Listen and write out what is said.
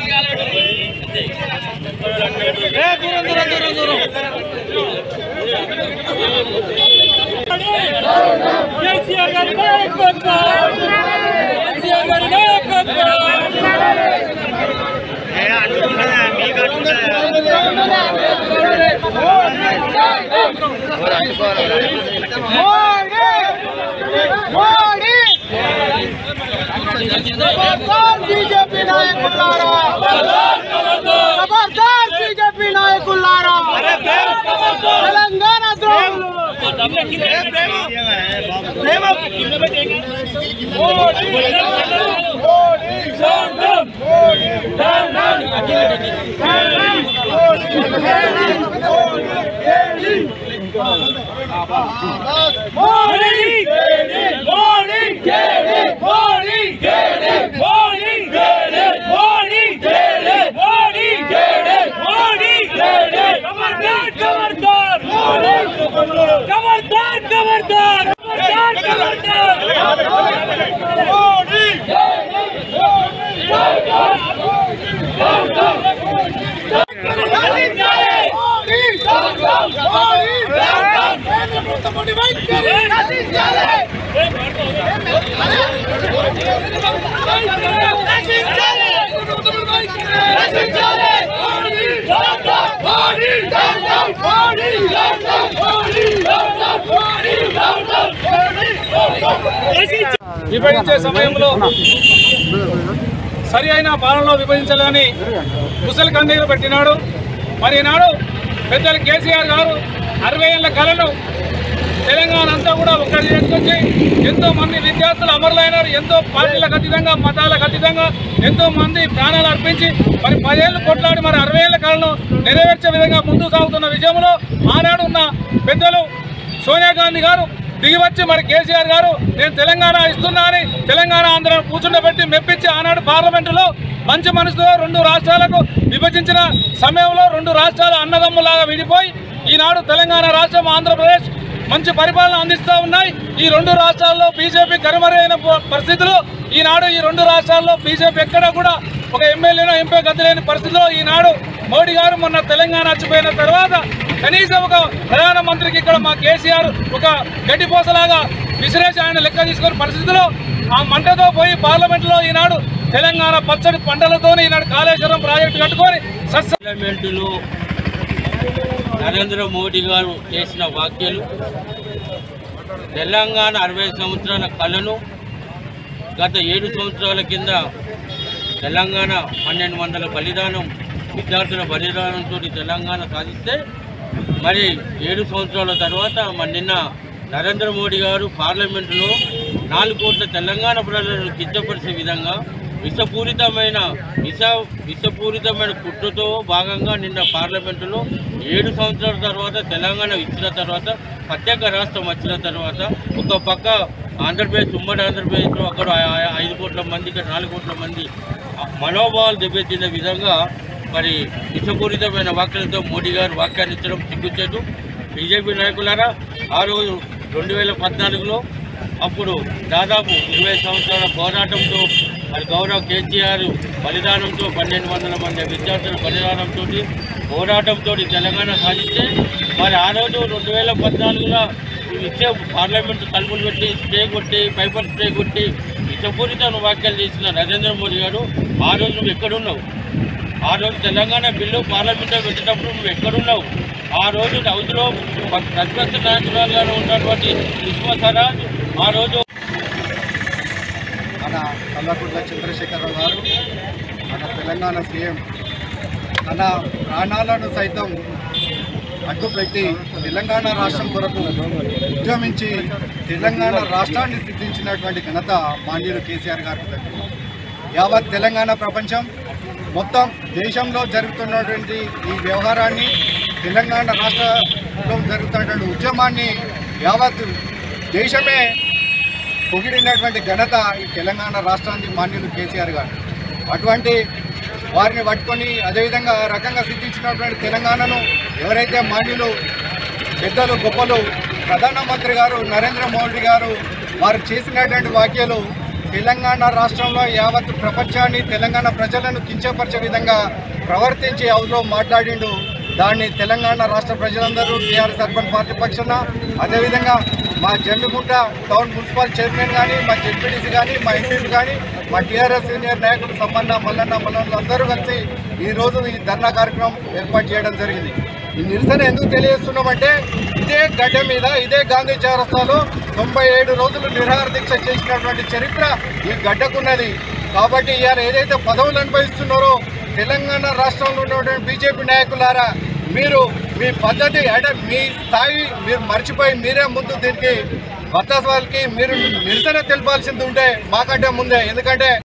కేసీఆర్ గారి నాయకత్వం కేసీఆర్ గారి నాయకత్వం బీజేపీ నాయకులారా ఖబర్దార్ బీజేపీ నాయకులారా తెలంగాణ ద్రోహులు खबरदार खबरदार खबरदार खबरदार విభజించే సమయంలో సరి అయిన పాలనలో విభజించాలని ముసలి కన్నీరు పెట్టినాడు మరి ఈనాడు పెద్దలు కేసీఆర్ గారు అరవై ఏళ్ల కళను తెలంగాణ అంతా కూడా ఒక్కటి చేసుకొచ్చి ఎంతో మంది విద్యార్థులు అమరులైనారు ఎంతో పార్టీలకు అతీతంగా మతాలకు అతీతంగా ఎంతో మంది ప్రాణాలు అర్పించి మరి పదేళ్ళు కొట్లాడి మరి అరవై ఏళ్ల కళను నెరవేర్చే విధంగా ముందుకు సాగుతున్న విషయంలో ఆనాడు ఉన్న పెద్దలు సోనియా గాంధీ గారు దిగివచ్చి మరి కేసీఆర్ గారు నేను తెలంగాణ ఇస్తున్నా అని తెలంగాణ ఆంధ్రను కూర్చుండబెట్టి మెప్పించి ఆనాడు పార్లమెంటులో మంచి మనసుతో రెండు రాష్ట్రాలకు విభజించిన సమయంలో రెండు రాష్ట్రాలు అన్నదమ్ములాగా విడిపోయి ఈనాడు తెలంగాణ రాష్ట్రం ఆంధ్రప్రదేశ్ మంచి పరిపాలన అందిస్తూ ఉన్నాయి ఈ రెండు రాష్ట్రాల్లో బీజేపీ కనుమరైన ప- పరిస్థితులు ఈనాడు ఈ రెండు రాష్ట్రాల్లో బీజేపీ ఎక్కడ కూడా ఒక ఎమ్మెల్యేనో ఎంపీ గతి లేని పరిస్థితిలో ఈనాడు మోడీ గారు మొన్న తెలంగాణ వచ్చిపోయిన తర్వాత కనీసం ఒక ప్రధానమంత్రికి ఇక్కడ మా కేసీఆర్ ఒక గడ్డిపోసలాగా విసిరేసి ఆయన లెక్క తీసుకునే పరిస్థితిలో ఆ మంటతో పోయి పార్లమెంట్లో ఈనాడు తెలంగాణ పచ్చడి పంటలతో ఈనాడు కాళేశ్వరం ప్రాజెక్టు కట్టుకొని సస్య పార్లమెంటులో నరేంద్ర మోడీ గారు చేసిన వ్యాఖ్యలు తెలంగాణ అరవై సంవత్సరాల కళను గత ఏడు సంవత్సరాల కింద తెలంగాణ పన్నెండు వందల బలిదానం విద్యార్థుల బలిదానంతో తెలంగాణ సాధిస్తే మరి ఏడు సంవత్సరాల తర్వాత మరి నిన్న నరేంద్ర మోడీ గారు పార్లమెంటులో నాలుగు కోట్ల తెలంగాణ ప్రజలను కించపరిచే విధంగా విషపూరితమైన విష విషపూరితమైన కుట్రతో భాగంగా నిన్న పార్లమెంటులో ఏడు సంవత్సరాల తర్వాత తెలంగాణ ఇచ్చిన తర్వాత ప్రత్యేక రాష్ట్రం వచ్చిన తర్వాత ఒక పక్క ఆంధ్రప్రదేశ్ ఉమ్మడి ఆంధ్రప్రదేశ్లో అక్కడ ఆ- ఆ- ఐదు కోట్ల మంది ఇక్కడ నాలుగు కోట్ల మంది మనోభావాలు దెబ్బతిన్న విధంగా మరి విషపూరితమైన వ్యాఖ్యలతో మోడీ గారు వ్యాఖ్యానించడం సిగ్గుచేటు బీజేపీ నాయకులారా ఆ రోజు రెండు వేల పద్నాలుగులో అప్పుడు దాదాపు ఇరవై సంవత్సరాల పోరాటంతో మరి గౌరవ కేసీఆర్ బలిదానంతో పన్నెండు వందల మంది విద్యార్థుల బలిదానంతో పోరాటంతో తెలంగాణ సాధిస్తే మరి ఆ రోజు రెండు వేల పద్నాలుగులో ఇచ్చే పార్లమెంట్ తలుపులు పెట్టి స్ప్రే కొట్టి పైపర్ స్ప్రే కొట్టి విషపూరిత వ్యాఖ్యలు చేసిన నరేంద్ర మోడీ గారు ఆ రోజు నువ్వు ఎక్కడున్నావు ఆ రోజు తెలంగాణ బిల్లు పార్లమెంట్లో పెట్టేటప్పుడు నువ్వు ఎక్కడున్నావు ఆ రోజు హౌస్లో ప్రతిపక్ష నాయకురాలుగా ఉన్నటువంటి సుష్మా స్వరాజ్ ఆ రోజు మన కల్వకుంట్ల చంద్రశేఖరరావు గారు మన తెలంగాణ సీఎం తన ప్రాణాలను సైతం అడ్డుపెట్టి తెలంగాణ రాష్ట్రం కొరకు ఉద్యమించి తెలంగాణ రాష్ట్రాన్ని సిద్ధించినటువంటి ఘనత మాన్యులు కేసీఆర్ గారికి దక్కింది యావత్ తెలంగాణ ప్రపంచం మొత్తం దేశంలో జరుగుతున్నటువంటి ఈ వ్యవహారాన్ని తెలంగాణ రాష్ట్రంలో జరుగుతున్నటువంటి ఉద్యమాన్ని యావత్ దేశమే పొగిడినటువంటి ఘనత ఈ తెలంగాణ రాష్ట్రానికి మాన్యులు కేసీఆర్ గారు అటువంటి వారిని పట్టుకొని అదేవిధంగా ఆ రకంగా సిద్ధించినటువంటి తెలంగాణను ఎవరైతే మాన్యులు పెద్దలు గొప్పలు ప్రధానమంత్రి గారు నరేంద్ర మోడీ గారు వారు చేసినటువంటి వ్యాఖ్యలు తెలంగాణ రాష్ట్రంలో యావత్ ప్రపంచాన్ని తెలంగాణ ప్రజలను కించపరిచే విధంగా ప్రవర్తించి హౌస్లో మాట్లాడిండు దాన్ని తెలంగాణ రాష్ట్ర ప్రజలందరూ టీఆర్ఎస్ అర్బన్ పార్టీ పక్షాన అదేవిధంగా మా జమ్మిగుంట టౌన్ మున్సిపల్ చైర్మన్ కానీ మా జెడ్పీటీసీ కానీ మా ఎంపీలు కానీ మా టీఆర్ఎస్ సీనియర్ నాయకులు సమ్మన్న మల్లన్న మల్లన్న అందరూ కలిసి ఈరోజు ఈ ధర్నా కార్యక్రమం ఏర్పాటు చేయడం జరిగింది ఈ నిరసన ఎందుకు తెలియజేస్తున్నామంటే ఇదే గడ్డ మీద ఇదే గాంధీ చౌరస్తాలో తొంభై ఏడు రోజులు నిరాహార దీక్ష చేసినటువంటి చరిత్ర ఈ గడ్డకున్నది కాబట్టి ఇవాళ ఏదైతే పదవులు అనుభవిస్తున్నారో తెలంగాణ రాష్ట్రంలో ఉన్నటువంటి బీజేపీ నాయకులారా మీరు మీ పద్ధతి అంటే మీ స్థాయి మీరు మర్చిపోయి మీరే ముందు దీనికి భర్త వాళ్ళకి మీరు నిరసన తెలపాల్సింది ఉంటే మాకంటే ముందే ఎందుకంటే